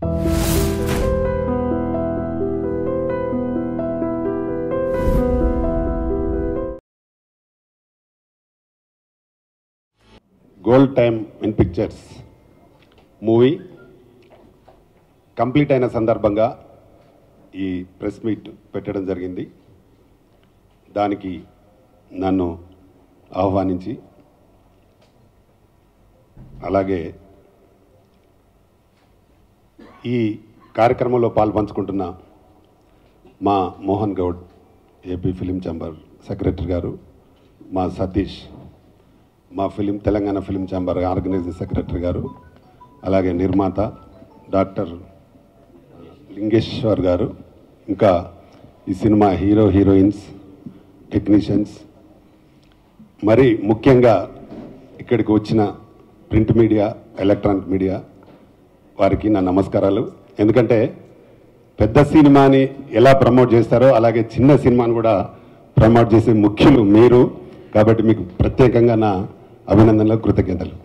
gold time in pictures movie complete అయిన సందర్భంగా ఈ ప్రెస్ మీట్ పెట్టడం జరిగింది దానికి నన్ను ఆహ్వానించి అలాగే ఈ కార్యక్రమంలో పాల్పంచుకుంటున్న మా Mohan Goud AP film chamber secretary గారు మా సతీష్ మా film Telangana film chamber organizing secretary గారు అలాగే నిర్మాత డాక్టర్ లింగేశ్వర్ గారు ఇంకా ఈ సినిమా హీరో హీరోయిన్స్ టెక్నీషియన్స్ మరి ముఖ్యంగా ఇక్కడికి వచ్చిన ప్రింట్ మీడియా ఎలక్ట్రానిక్ మీడియా వారికి నా నమస్కారాలు ఎందుకంటే పెద్ద సినిమాని ఎలా ప్రమోట్ చేస్తారో అలాగే చిన్న సినిమాని కూడా ప్రమోట్ చేసే ముఖ్యులు మీరు కాబట్టి మీకు ప్రత్యేకంగా నా అభినందనలు కృతజ్ఞతలు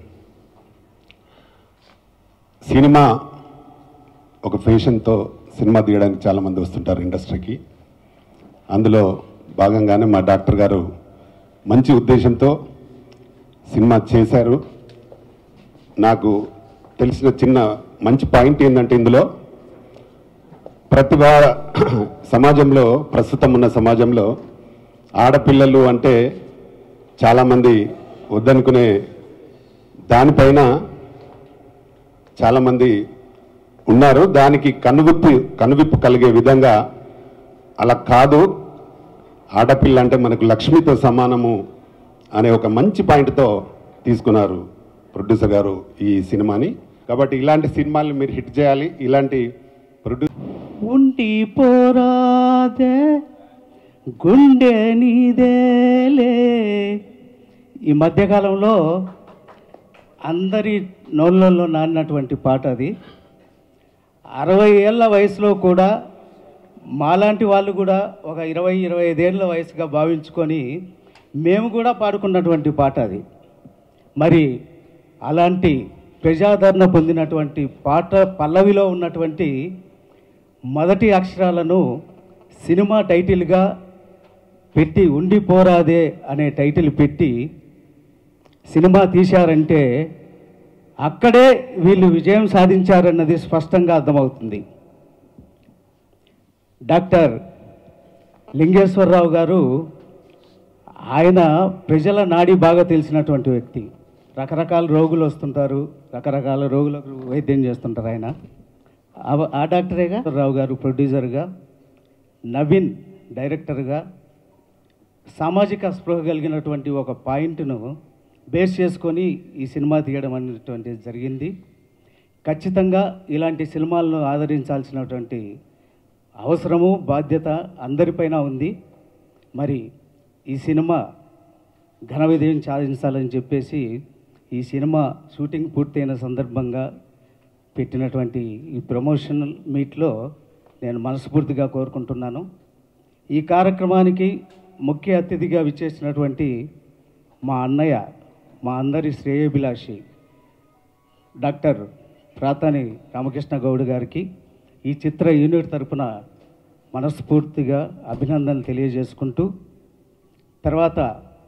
సినిమా ఒక ఫ్యాషన్తో సినిమా తీయడానికి చాలామంది వస్తుంటారు ఇండస్ట్రీకి అందులో భాగంగానే మా డాక్టర్ గారు మంచి ఉద్దేశంతో సినిమా చేశారు నాకు తెలిసిన చిన్న మంచి పాయింట్ ఏంటంటే ఇందులో ప్రతిభ సమాజంలో ప్రస్తుతం ఉన్న సమాజంలో ఆడపిల్లలు అంటే చాలామంది వద్దనుకునే దానిపైన చాలామంది ఉన్నారు దానికి కనువిప్పు కనువిప్పు కలిగే విధంగా అలా కాదు ఆడపిల్ల అంటే మనకు లక్ష్మితో సమానము అనే ఒక మంచి పాయింట్తో తీసుకున్నారు ప్రొడ్యూసర్ గారు ఈ సినిమాని కాబట్టి ఇలాంటి సినిమాలు మీరు హిట్ చేయాలి ఇలాంటి ప్రొడ్యూ ఉండి పోరాదే గుండె నీదేలే ఈ మధ్యకాలంలో అందరి నోళ్ళల్లో నాన్నటువంటి పాట అది అరవై ఏళ్ళ వయసులో కూడా మాలాంటి వాళ్ళు కూడా ఒక ఇరవై ఇరవై ఐదేళ్ళ వయసుగా భావించుకొని మేము కూడా పాడుకున్నటువంటి పాట అది మరి అలాంటి ప్రజాదరణ పొందినటువంటి పాట పల్లవిలో ఉన్నటువంటి మొదటి అక్షరాలను సినిమా టైటిల్గా పెట్టి ఉండిపోరాదే అనే టైటిల్ పెట్టి సినిమా తీశారంటే అక్కడే వీళ్ళు విజయం సాధించారన్నది స్పష్టంగా అర్థమవుతుంది డాక్టర్ లింగేశ్వరరావు గారు ఆయన ప్రజల నాడి బాగా తెలిసినటువంటి వ్యక్తి రకరకాల రోగులు వస్తుంటారు రకరకాల రోగులకు వైద్యం చేస్తుంటారు ఆయన ఆ- ఆ డాక్టరేగా రావు గారు ప్రొడ్యూసర్గా నవీన్ డైరెక్టర్గా సామాజిక స్పృహ కలిగినటువంటి ఒక పాయింట్ను బేస్ చేసుకొని ఈ సినిమా తీయడం అనేటువంటిది జరిగింది ఖచ్చితంగా ఇలాంటి సినిమాలను ఆదరించాల్సినటువంటి అవసరము బాధ్యత అందరిపైన ఉంది మరి ఈ సినిమా ఘన విజయం సాధించాలని చెప్పేసి ఈ సినిమా షూటింగ్ పూర్తయిన సందర్భంగా పెట్టినటువంటి ఈ ప్రమోషనల్ మీట్లో నేను మనస్ఫూర్తిగా కోరుకుంటున్నాను ఈ కార్యక్రమానికి ముఖ్య అతిథిగా విచ్చేసినటువంటి మా అన్నయ్య మా అందరి శ్రేయోభిలాషి డాక్టర్ ప్రాతాని రామకృష్ణ గౌడ్ గారికి ఈ చిత్ర యూనిట్ తరపున మనస్ఫూర్తిగా అభినందనలు తెలియజేసుకుంటూ తర్వాత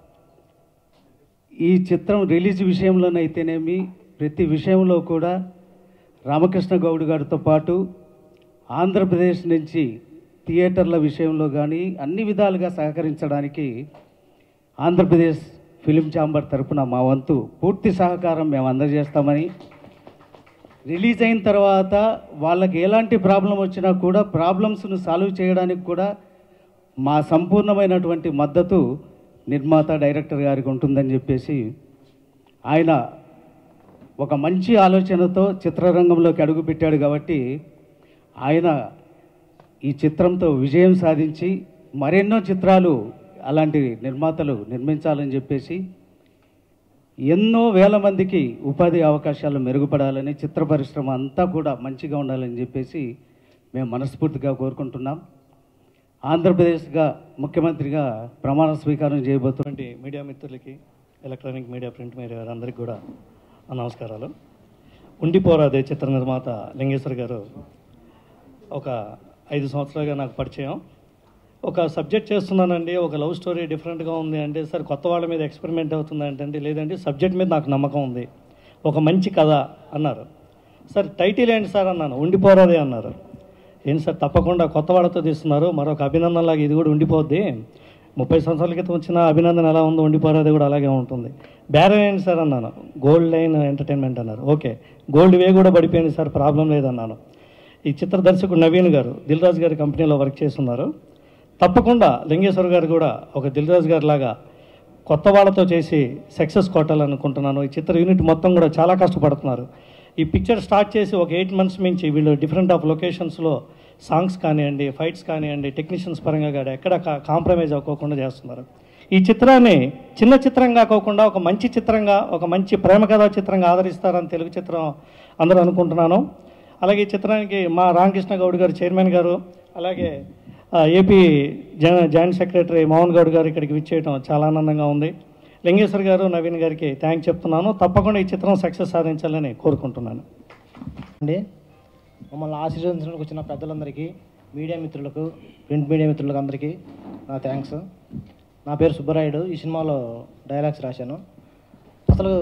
ఈ చిత్రం రిలీజ్ విషయంలోనైతేనేమి ప్రతి విషయంలో కూడా రామకృష్ణ గౌడ్ గారితో పాటు ఆంధ్రప్రదేశ్ నుంచి థియేటర్ల విషయంలో కానీ అన్ని విధాలుగా సహకరించడానికి ఆంధ్రప్రదేశ్ ఫిలిం ఛాంబర్ తరపున మా వంతు పూర్తి సహకారం మేము అందజేస్తామని రిలీజ్ అయిన తర్వాత వాళ్ళకి ఎలాంటి ప్రాబ్లం వచ్చినా కూడా ప్రాబ్లమ్స్ను సాల్వ్ చేయడానికి కూడా మా సంపూర్ణమైనటువంటి మద్దతు నిర్మాత డైరెక్టర్ గారికి ఉంటుందని చెప్పేసి ఆయన ఒక మంచి ఆలోచనతో చిత్రరంగంలోకి అడుగుపెట్టాడు కాబట్టి ఆయన ఈ చిత్రంతో విజయం సాధించి మరెన్నో చిత్రాలు అలాంటి నిర్మాతలు నిర్మించాలని చెప్పేసి ఎన్నో వేల మందికి ఉపాధి అవకాశాలు మెరుగుపడాలని చిత్ర పరిశ్రమ అంతా కూడా మంచిగా ఉండాలని చెప్పేసి మేము మనస్ఫూర్తిగా కోరుకుంటున్నాం ఆంధ్రప్రదేశ్గా ముఖ్యమంత్రిగా ప్రమాణ స్వీకారం చేయబోతున్నాం అటువంటి మీడియా మిత్రులకి ఎలక్ట్రానిక్ మీడియా ప్రింట్ మీడియా అందరికీ కూడా నా నమస్కారాలు ఉండిపోరాదే చిత్ర నిర్మాత లింగేశ్వర్ గారు ఒక ఐదు సంవత్సరాలుగా నాకు పరిచయం ఒక సబ్జెక్ట్ చేస్తున్నానండి ఒక లవ్ స్టోరీ డిఫరెంట్గా ఉంది అంటే సార్ కొత్త వాళ్ళ మీద ఎక్స్పెరిమెంట్ అవుతుంది అంటే లేదండి సబ్జెక్ట్ మీద నాకు నమ్మకం ఉంది ఒక మంచి కథ అన్నారు సార్ టైటిల్ ఏంటి సార్ అన్నాను ఉండిపోరాదే అన్నారు ఏంటి సార్ తప్పకుండా కొత్త వాళ్ళతో తీస్తున్నారు మరొక అభినందనలాగా ఇది కూడా ఉండిపోద్ది ముప్పై సంవత్సరాల క్రితం వచ్చిన అభినందన ఎలా ఉందో ఉండిపోరాదే కూడా అలాగే ఉంటుంది బేరం ఏంటి సార్ అన్నాను గోల్డ్ లైన్ ఎంటర్టైన్మెంట్ అన్నారు ఓకే గోల్డ్ వే కూడా పడిపోయింది సార్ ప్రాబ్లం లేదన్నాను ఈ చిత్ర దర్శకుడు నవీన్ గారు దిల్ రాజు గారి కంపెనీలో వర్క్ చేస్తున్నారు తప్పకుండా లింగేశ్వర్ గారు కూడా ఒక దిల్ రాజు గారి లాగా కొత్త వాళ్ళతో చేసి సక్సెస్ కొట్టాలనుకుంటున్నాను ఈ చిత్ర యూనిట్ మొత్తం కూడా చాలా కష్టపడుతున్నారు ఈ పిక్చర్ స్టార్ట్ చేసి ఒక ఎయిట్ మంత్స్ నుంచి వీళ్ళు డిఫరెంట్ ఆఫ్ లొకేషన్స్లో సాంగ్స్ కానివ్వండి ఫైట్స్ కానివ్వండి టెక్నీషియన్స్ పరంగా కూడా ఎక్కడ కాంప్రమైజ్ అవ్వకోకుండా చేస్తున్నారు ఈ చిత్రాన్ని చిన్న చిత్రంగా కాకుండా ఒక మంచి చిత్రంగా ఒక మంచి ప్రేమ కథా చిత్రంగా ఆదరిస్తారని తెలుగు చిత్రం అందరూ అనుకుంటున్నాను అలాగే ఈ చిత్రానికి మా రామకృష్ణ గౌడ్ గారు చైర్మన్ గారు అలాగే ఆ, ఏపీ జా- జాయింట్ సెక్రటరీ మోహన్ గౌడ్ గారు ఇక్కడికి విచ్చేయడం చాలా ఆనందంగా ఉంది లింగేశ్వర్ గారు నవీన్ గారికి థ్యాంక్ చెప్తున్నాను తప్పకుండా ఈ చిత్రం సక్సెస్ సాధించాలని కోరుకుంటున్నాను అండి మమ్మల్ని ఆశీర్వదించడానికి వచ్చిన పెద్దలందరికీ మీడియా మిత్రులకు ప్రింట్ మీడియా మిత్రులకు అందరికీ నా థ్యాంక్స్ నా పేరు సుబ్బరాయుడు ఈ సినిమాలో డైలాగ్స్ రాశాను అసలు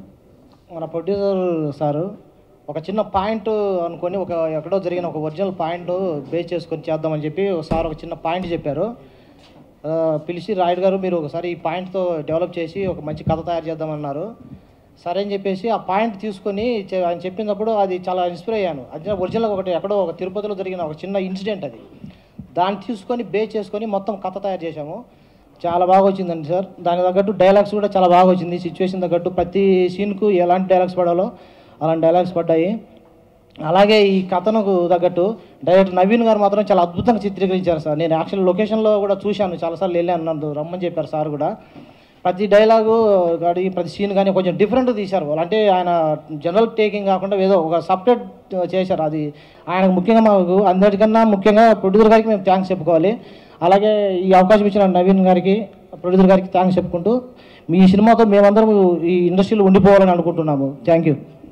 మన ప్రొడ్యూసర్ సారు ఒక చిన్న పాయింట్ అనుకొని ఒక ఎక్కడో జరిగిన ఒక ఒరిజినల్ పాయింట్ బేస్ చేసుకొని చేద్దామని చెప్పి సార్ ఒక చిన్న పాయింట్ చెప్పారు ఆ, పిలిచి రాయుడు గారు మీరు ఒకసారి ఈ పాయింట్తో డెవలప్ చేసి ఒక మంచి కథ తయారు చేద్దామన్నారు సరే అని చెప్పేసి ఆ పాయింట్ తీసుకొని చె- ఆయన చెప్పినప్పుడు అది చాలా ఇన్స్పైర్ అయ్యాను అది ఒరిజినల్ ఒకటి ఎక్కడో ఒక తిరుపతిలో జరిగిన ఒక చిన్న ఇన్సిడెంట్ అది దాన్ని తీసుకొని బేస్ చేసుకొని మొత్తం కథ తయారు చేశాము చాలా బాగా వచ్చిందండి సార్ దానికి తగ్గట్టు డైలాగ్స్ కూడా చాలా బాగా వచ్చింది సిచ్యువేషన్ తగ్గట్టు ప్రతి సీన్కు ఎలాంటి డైలాగ్స్ పడాలో అలాంటి డైలాగ్స్ పడ్డాయి అలాగే ఈ కథనకు తగ్గట్టు డైరెక్టర్ నవీన్ గారు మాత్రం చాలా అద్భుతంగా చిత్రీకరించారు సార్ నేను యాక్చువల్ లొకేషన్లో కూడా చూశాను చాలాసార్లు వెళ్ళాను నన్ను రమ్మని చెప్పారు సార్ కూడా ప్రతి డైలాగు కానీ ప్రతి సీన్ కానీ కొంచెం డిఫరెంట్ తీశారు వాళ్ళు అంటే ఆయన జనరల్ టేకింగ్ కాకుండా ఏదో ఒక సపరేట్ చేశారు అది ఆయనకు ముఖ్యంగా మాకు అందరికన్నా ముఖ్యంగా ప్రొడ్యూసర్ గారికి మేము థ్యాంక్స్ చెప్పుకోవాలి అలాగే ఈ అవకాశం ఇచ్చిన నవీన్ గారికి ప్రొడ్యూసర్ గారికి థ్యాంక్స్ చెప్పుకుంటూ మీ సినిమాతో మేమందరం ఈ ఇండస్ట్రీలో ఉండిపోవాలని అనుకుంటున్నాము థ్యాంక్ యూ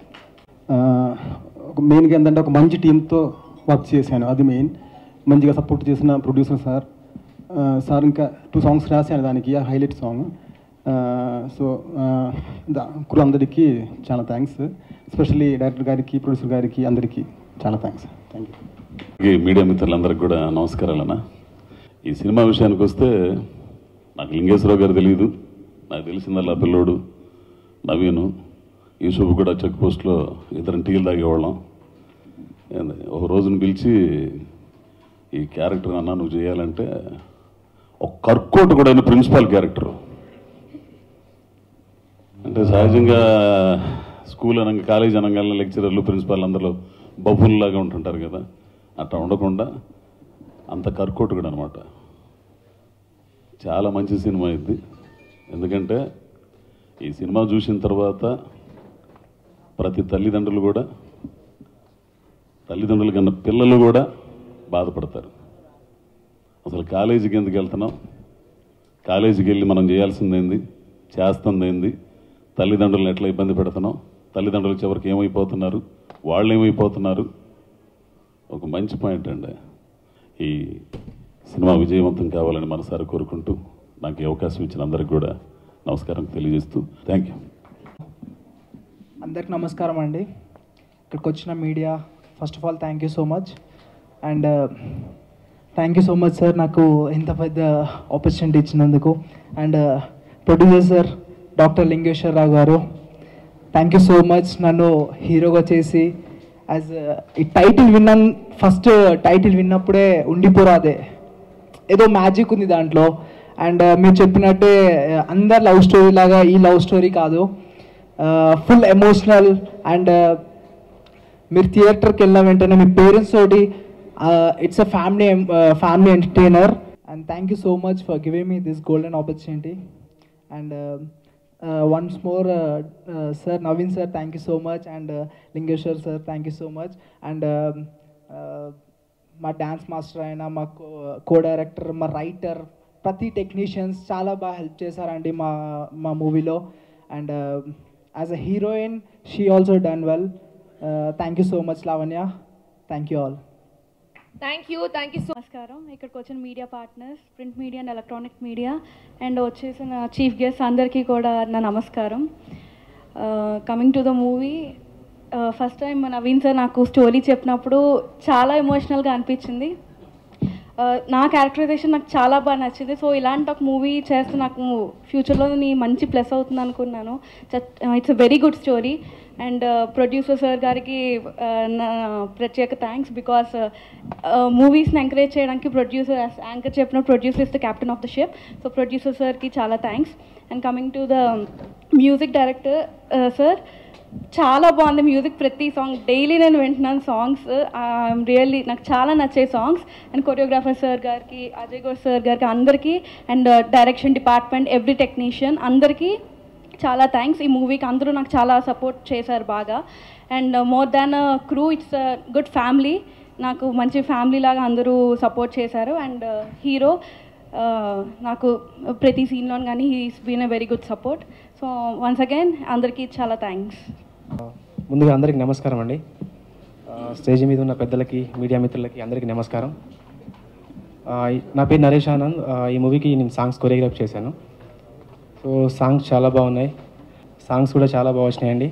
ఆ, ఒక మెయిన్గా ఏంటంటే ఒక మంచి టీంతో వర్క్ చేశాను అది మెయిన్ మంచిగా సపోర్ట్ చేసిన ప్రొడ్యూసర్ సార్ ఆ, సార్ ఇంకా టూ సాంగ్స్ రాశాను దానికి హైలైట్ సాంగ్ సో కురు అందరికీ చాలా థ్యాంక్స్ ఎస్పెషల్లీ డైరెక్టర్ గారికి ప్రొడ్యూసర్ గారికి అందరికీ చాలా థ్యాంక్స్ థ్యాంక్ యూ ఈ మీడియా మిత్రులందరికీ కూడా నమస్కారాలన్న ఈ సినిమా విషయానికి వస్తే నాకు లింగేశ్వరరావు గారు తెలియదు నాకు తెలిసిందల్లా పిల్లోడు నవీను యూసుఫ్ కూడా చెక్ పోస్ట్లో ఇద్దరం టీలు తాగేవాళ్ళం ఏంది, ఒక రోజున పిలిచి ఈ క్యారెక్టర్ అన్నా నువ్వు చేయాలంటే ఒక కర్కోట్ కూడా అయిన ప్రిన్సిపాల్ క్యారెక్టర్ అంటే సహజంగా స్కూల్ అనగా కాలేజ్ అనగానే లెక్చరర్లు ప్రిన్సిపాల్ అందరూ బఫుల్లాగా ఉంటుంటారు కదా అట్లా ఉండకుండా అంత కర్కోటకుడు అనమాట చాలా మంచి సినిమా ఇది ఎందుకంటే ఈ సినిమా చూసిన తర్వాత ప్రతి తల్లిదండ్రులు కూడా తల్లిదండ్రుల కన్నా పిల్లలు కూడా బాధపడతారు అసలు కాలేజీకి ఎందుకు వెళ్తున్నాం కాలేజీకి వెళ్ళి మనం చేయాల్సింది ఏంది చేస్తుంది ఏంది తల్లిదండ్రులను ఎట్లా ఇబ్బంది పెడుతున్నాం తల్లిదండ్రులు చివరికి ఏమైపోతున్నారు వాళ్ళు ఏమైపోతున్నారు ఒక మంచి పాయింట్ అండి ఈ సినిమా విజయవంతం కావాలని మనసారి కోరుకుంటూ నాకు ఈ అవకాశం ఇచ్చిన అందరికి కూడా నమస్కారం తెలియజేస్తూ థ్యాంక్ యూ అందరికి నమస్కారం అండి ఇక్కడికి వచ్చిన media first of all thank you so much and thank you so much sir నాకు ఇంత పెద్ద ఆపర్చునిటీ ఇచ్చినందుకు and producer sir doctor Lingeswara Rao గారు థ్యాంక్ యూ సో మచ్ నన్ను హీరోగా చేసి యాజ్ ఈ టైటిల్ విన్నాను ఫస్ట్ టైటిల్ విన్నప్పుడే ఉండిపోరాదే ఏదో మ్యాజిక్ ఉంది దాంట్లో అండ్ మీరు చెప్పినట్టే uh, అందరు లవ్ స్టోరీ లాగా ఈ లవ్ స్టోరీ కాదు ఫుల్ ఎమోషనల్ అండ్ మీరు థియేటర్కి వెళ్ళిన వెంటనే మీ పేరెంట్స్ తోటి it's a family family entertainer and thank you so much for giving me this golden opportunity and once more sir Naveen sir thank you so much and Lingeswar sir thank you so much and మా dance master అయిన మా co director మా writer ప్రతి technicians చాలా బాగా help చేశారండి మా మా మూవీలో and as a heroine she also done well thank you so much Lavanya thank you all thank you thank you so నమస్కారం ఇక్కడికి వచ్చిన media partners print media and electronic media and వచ్చేసిన చీఫ్ గెస్ట్ అందరికీ కూడా నా నమస్కారం coming to the movie first time Naveen sir నాకు story చెప్పినప్పుడు చాలా ఎమోషనల్గా అనిపించింది Uh, నా క్యారెక్టరైజేషన్ నాకు చాలా బాగా నచ్చింది సో ఇలాంటి ఒక మూవీ చేస్తే నాకు ఫ్యూచర్లో నీ మంచి ప్లస్ అవుతుంది అనుకున్నాను it's a very good story and producer sir గారికి uh, నా ప్రత్యేక థ్యాంక్స్ బికాస్ మూవీస్ని ఎంకరేజ్ చేయడానికి ప్రొడ్యూసర్ యాంకర్ చెప్పిన producer is the captain of the ship so producer సార్కి చాలా thanks and coming to the music director sir చాలా బాగుంది మ్యూజిక్ ప్రతి సాంగ్ డైలీ నేను వింటున్నాను సాంగ్స్ రియల్లీ నాకు చాలా నచ్చే సాంగ్స్ అండ్ కొరియోగ్రాఫర్ సార్ గారికి అజయ్ గౌడ్ సార్ గారికి అందరికీ and direction department every technician అందరికీ చాలా థ్యాంక్స్ ఈ మూవీకి అందరూ నాకు చాలా సపోర్ట్ చేశారు బాగా and more than crew it's good family నాకు మంచి ఫ్యామిలీ లాగా అందరూ సపోర్ట్ చేశారు అండ్ హీరో నాకు ప్రతి సీన్లో కానీ he's been a very good support so once again అందరికీ చాలా థ్యాంక్స్ ముందుగా అందరికీ నమస్కారం అండి ఆ, స్టేజ్ మీద ఉన్న పెద్దలకి మీడియా మిత్రులకి అందరికీ నమస్కారం ఆ, ఈ- నా పేరు నరేష్ ఆనంద్ ఆ, ఈ మూవీకి నేను సాంగ్స్ కొరియోగ్రాఫ్ చేశాను సో సాంగ్స్ చాలా బాగున్నాయి సాంగ్స్ కూడా చాలా బాగా వచ్చినాయండి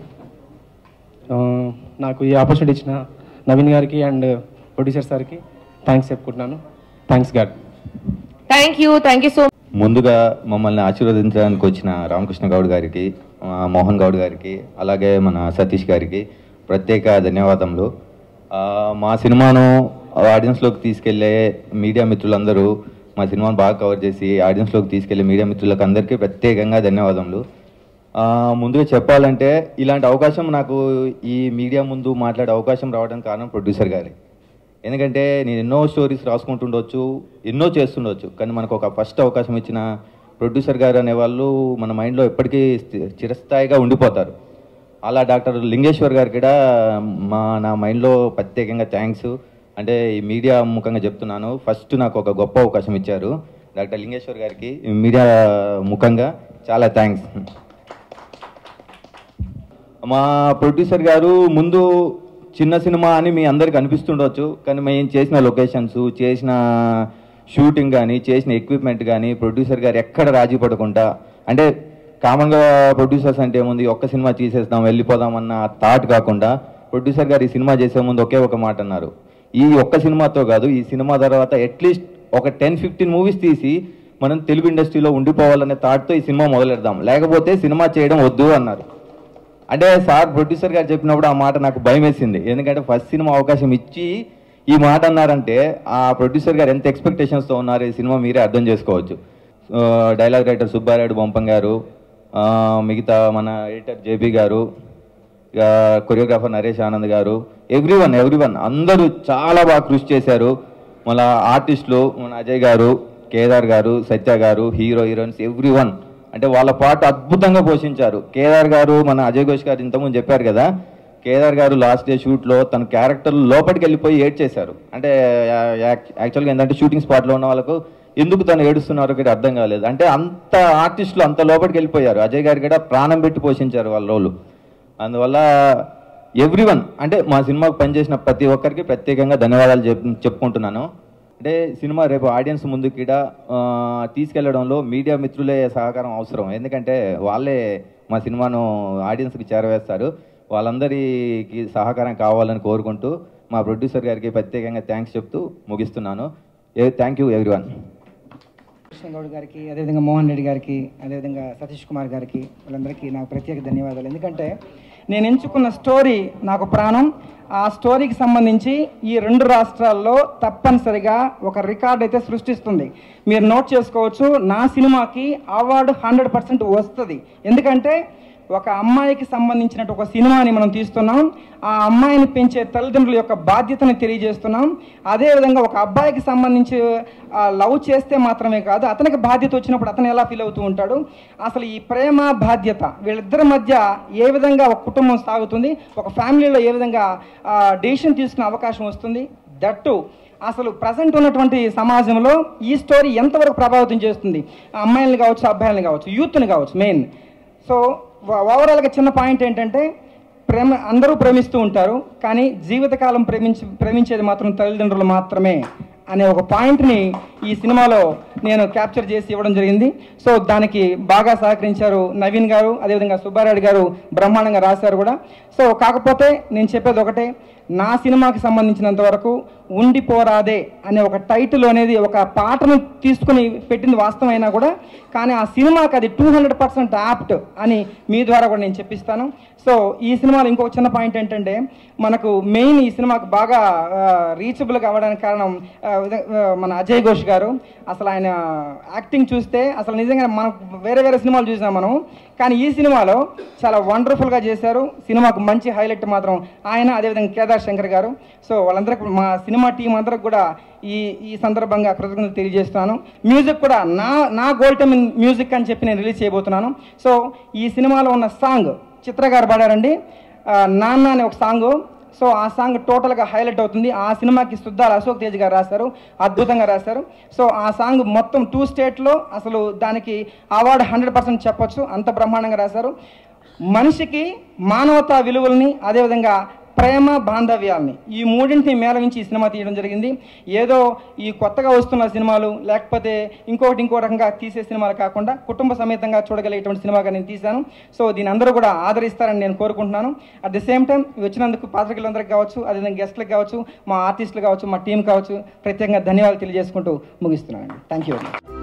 ఆ, నాకు ఈ ఆపర్చునిటీ ఇచ్చిన నవీన్ గారికి అండ్ ప్రొడ్యూసర్ సార్కి థ్యాంక్స్ చెప్పుకుంటున్నాను thanks god thank you thank you so ముందుగా మమ్మల్ని ఆశీర్వదించడానికి వచ్చిన రామకృష్ణ గౌడ్ గారికి ఆ, మోహన్ గౌడ్ గారికి అలాగే మన సతీష్ గారికి ప్రత్యేక ధన్యవాదములు ఆ, మా సినిమాను ఆడియన్స్లోకి తీసుకెళ్లే మీడియా మిత్రులందరూ మా సినిమాను బాగా కవర్ చేసి ఆడియన్స్లోకి తీసుకెళ్లే మీడియా మిత్రులకు అందరికీ ప్రత్యేకంగా ధన్యవాదములు ఆ, ముందుగా చెప్పాలంటే ఇలాంటి అవకాశం నాకు ఈ మీడియా ముందు మాట్లాడే అవకాశం రావడానికి కారణం ప్రొడ్యూసర్ గారే ఎందుకంటే నేను ఎన్నో స్టోరీస్ రాసుకుంటుండొచ్చు ఎన్నో చేస్తుండొచ్చు కానీ మనకు ఒక ఫస్ట్ అవకాశం ఇచ్చిన ప్రొడ్యూసర్ గారు అనేవాళ్ళు మన మైండ్లో ఎప్పటికీ స్థి- చిరస్థాయిగా ఉండిపోతారు అలా డాక్టర్ లింగేశ్వర్ గారికి కూడా మా నా మైండ్లో ప్రత్యేకంగా థ్యాంక్స్ అంటే ఈ మీడియా ముఖంగా చెప్తున్నాను ఫస్ట్ నాకు ఒక గొప్ప అవకాశం ఇచ్చారు డాక్టర్ లింగేశ్వర్ గారికి ఈ మీడియా ముఖంగా చాలా థ్యాంక్స్ మా ప్రొడ్యూసర్ గారు ముందు చిన్న సినిమా అని మీ అందరికి అనిపిస్తుండొచ్చు కానీ మేము చేసిన లొకేషన్స్ చేసిన షూటింగ్ కానీ చేసిన ఎక్విప్మెంట్ కానీ ప్రొడ్యూసర్ గారు ఎక్కడ రాజీ పడకుండా అంటే కామన్గా ప్రొడ్యూసర్స్ అంటే ఏముంది ఒక్క సినిమా తీసేద్దాం వెళ్ళిపోదాం అన్న థాట్ కాకుండా ప్రొడ్యూసర్ గారు ఈ సినిమా చేసే ముందు ఒకే ఒక మాట అన్నారు ఈ ఒక్క సినిమాతో కాదు ఈ సినిమా తర్వాత అట్లీస్ట్ ఒక టెన్ ఫిఫ్టీన్ మూవీస్ తీసి మనం తెలుగు ఇండస్ట్రీలో ఉండిపోవాలనే థాట్తో ఈ సినిమా మొదలెడదాం లేకపోతే సినిమా చేయడం వద్దు అన్నారు అంటే సార్ ప్రొడ్యూసర్ గారు చెప్పినప్పుడు ఆ మాట నాకు భయం వేసింది ఎందుకంటే ఫస్ట్ సినిమా అవకాశం ఇచ్చి ఈ మాట అన్నారంటే ఆ ప్రొడ్యూసర్ గారు ఎంత ఎక్స్పెక్టేషన్స్తో ఉన్నారు ఈ సినిమా మీరే అర్థం చేసుకోవచ్చు ఆ, డైలాగ్ రైటర్ సుబ్బారాయుడు బొంపం గారు ఆ, మిగతా మన ఎడిటర్ జేబీ గారు ఇక కొరియోగ్రాఫర్ నరేష్ ఆనంద్ గారు ఎవ్రీ వన్ ఎవ్రీ వన్ అందరూ చాలా బాగా కృషి చేశారు మళ్ళా ఆర్టిస్టులు మన అజయ్ గారు కేదార్ గారు సత్య గారు హీరో హీరోయిన్స్ ఎవ్రీ వన్ అంటే వాళ్ళ పాట అద్భుతంగా పోషించారు కేదార్ గారు మన అజయ్ ఘోష్ గారు ఇంతకుముందు చెప్పారు కదా కేదార్ గారు లాస్ట్ డే షూట్లో తన క్యారెక్టర్ లోపలికి వెళ్ళిపోయి ఏడ్ చేశారు అంటే యాక్చువల్గా ఏంటంటే షూటింగ్ స్పాట్లో ఉన్న వాళ్ళకు ఎందుకు తను ఏడుస్తున్నారో కూడా అర్థం కాలేదు అంటే అంత ఆర్టిస్టులు అంత లోపలికి వెళ్ళిపోయారు అజయ్ గారు కూడా ప్రాణం పెట్టి పోషించారు వాళ్ళ రోలు అందువల్ల ఎవ్రీ వన్ అంటే మా సినిమాకు పనిచేసిన ప్రతి ఒక్కరికి ప్రత్యేకంగా ధన్యవాదాలు చెప్ చెప్పుకుంటున్నాను అంటే సినిమా రేపు ఆడియన్స్ ముందుకి కూడా, ఆ, తీసుకెళ్లడంలో మీడియా మిత్రులే సహకారం అవసరం ఎందుకంటే వాళ్ళే మా సినిమాను ఆడియన్స్కి చేరవేస్తారు వాళ్ళందరికీ సహకారం కావాలని కోరుకుంటూ మా ప్రొడ్యూసర్ గారికి ప్రత్యేకంగా థ్యాంక్స్ చెప్తూ ముగిస్తున్నాను thank you everyone Krishna Goud గారికి అదేవిధంగా మోహన్ రెడ్డి గారికి అదేవిధంగా సతీష్ కుమార్ గారికి వాళ్ళందరికీ నాకు ప్రత్యేక ధన్యవాదాలు ఎందుకంటే నేను ఎంచుకున్న స్టోరీ నాకు ప్రాణం ఆ స్టోరీకి సంబంధించి ఈ రెండు రాష్ట్రాల్లో తప్పనిసరిగా ఒక రికార్డ్ అయితే సృష్టిస్తుంది మీరు నోట్ చేసుకోవచ్చు నా సినిమాకి అవార్డు హండ్రెడ్ పర్సెంట్ వస్తుంది ఎందుకంటే ఒక అమ్మాయికి సంబంధించినట్టు ఒక సినిమాని మనం తీస్తున్నాం ఆ అమ్మాయిని పెంచే తల్లిదండ్రుల యొక్క బాధ్యతను తెలియజేస్తున్నాం అదేవిధంగా ఒక అబ్బాయికి సంబంధించి ఆ, లవ్ చేస్తే మాత్రమే కాదు అతనికి బాధ్యత వచ్చినప్పుడు అతను ఎలా ఫీల్ అవుతూ ఉంటాడు అసలు ఈ ప్రేమ బాధ్యత వీళ్ళిద్దరి మధ్య ఏ విధంగా ఒక కుటుంబం సాగుతుంది ఒక ఫ్యామిలీలో ఏ విధంగా డెసిషన్ తీసుకునే అవకాశం వస్తుంది దట్టు అసలు ప్రజెంట్ ఉన్నటువంటి సమాజంలో ఈ స్టోరీ ఎంతవరకు ప్రభావితం చేస్తుంది ఆ అమ్మాయిల్ని కావచ్చు అబ్బాయిల్ని కావచ్చు యూత్ని కావచ్చు మెయిన్ సో ఓవరాల్గా చిన్న పాయింట్ ఏంటంటే ప్రేమ అందరూ ప్రేమిస్తూ ఉంటారు కానీ జీవితకాలం ప్రేమించి ప్రేమించేది మాత్రం తల్లిదండ్రులు మాత్రమే అనే ఒక పాయింట్ని ఈ సినిమాలో నేను క్యాప్చర్ చేసి ఇవ్వడం జరిగింది సో దానికి బాగా సహకరించారు నవీన్ గారు అదేవిధంగా సుబ్బారెడ్డి గారు బ్రహ్మాండంగా రాశారు కూడా సో కాకపోతే నేను చెప్పేది ఒకటే నా సినిమాకి సంబంధించినంత వరకు ఉండిపోరాదే అనే ఒక టైటిల్ అనేది ఒక పాటను తీసుకుని పెట్టింది వాస్తవమైనా కూడా కానీ ఆ సినిమాకి అది టూ హండ్రెడ్ పర్సెంట్ యాప్ట్ అని మీ ద్వారా కూడా నేను చెప్పిస్తాను సో ఈ సినిమాలో ఇంకొక చిన్న పాయింట్ ఏంటంటే మనకు మెయిన్ ఈ సినిమాకు బాగా రీచబుల్ కావడానికి కారణం ఆ, విధ- ఆ, మన అజయ్ ఘోష్ గారు అసలు ఆయన యాక్టింగ్ చూస్తే అసలు నిజంగా మనం వేరే వేరే సినిమాలు చూసాం మనం కానీ ఈ సినిమాలో చాలా వండర్ఫుల్గా చేశారు సినిమాకు మంచి హైలైట్ మాత్రం ఆయన అదేవిధంగా కేదార్ శంకర్ గారు సో వాళ్ళందరికీ మా సినిమా టీం అందరికి కూడా ఈ ఈ సందర్భంగా కృతజ్ఞతలు తెలియజేస్తున్నాను మ్యూజిక్ కూడా నా నా గోల్డ్ టైమ్ మ్యూజిక్ అని చెప్పి నేను రిలీజ్ చేయబోతున్నాను సో ఈ సినిమాలో ఉన్న సాంగ్ చిత్ర గారు పాడారండి ఆ, నాన్న అనే ఒక సాంగ్ సో ఆ సాంగ్ టోటల్గా హైలైట్ అవుతుంది ఆ సినిమాకి సుద్దాల అశోక్ తేజ్ గారు రాశారు అద్భుతంగా రాశారు సో ఆ సాంగ్ మొత్తం టూ స్టేట్లో అసలు దానికి అవార్డు హండ్రెడ్ పర్సెంట్ చెప్పొచ్చు అంత బ్రహ్మాండంగా రాశారు మనిషికి మానవతా విలువల్ని అదేవిధంగా ప్రేమ బాంధవ్యాల్ని ఈ మూడింటిని మేళవించి ఈ సినిమా తీయడం జరిగింది ఏదో ఈ కొత్తగా వస్తున్న సినిమాలు లేకపోతే ఇంకొకటి ఇంకో రకంగా తీసే సినిమాలు కాకుండా కుటుంబ సమేతంగా చూడగలిగేటువంటి సినిమాగా నేను తీశాను సో దీని అందరూ కూడా ఆదరిస్తారని నేను కోరుకుంటున్నాను అట్ ది సేమ్ టైం వచ్చినందుకు పాత్రికలందరికీ కావచ్చు అదేవిధంగా గెస్ట్లకు కావచ్చు మా ఆర్టిస్టులు కావచ్చు మా టీం కావచ్చు ప్రత్యేకంగా ధన్యవాదాలు తెలియజేసుకుంటూ ముగిస్తున్నాను థ్యాంక్ యూ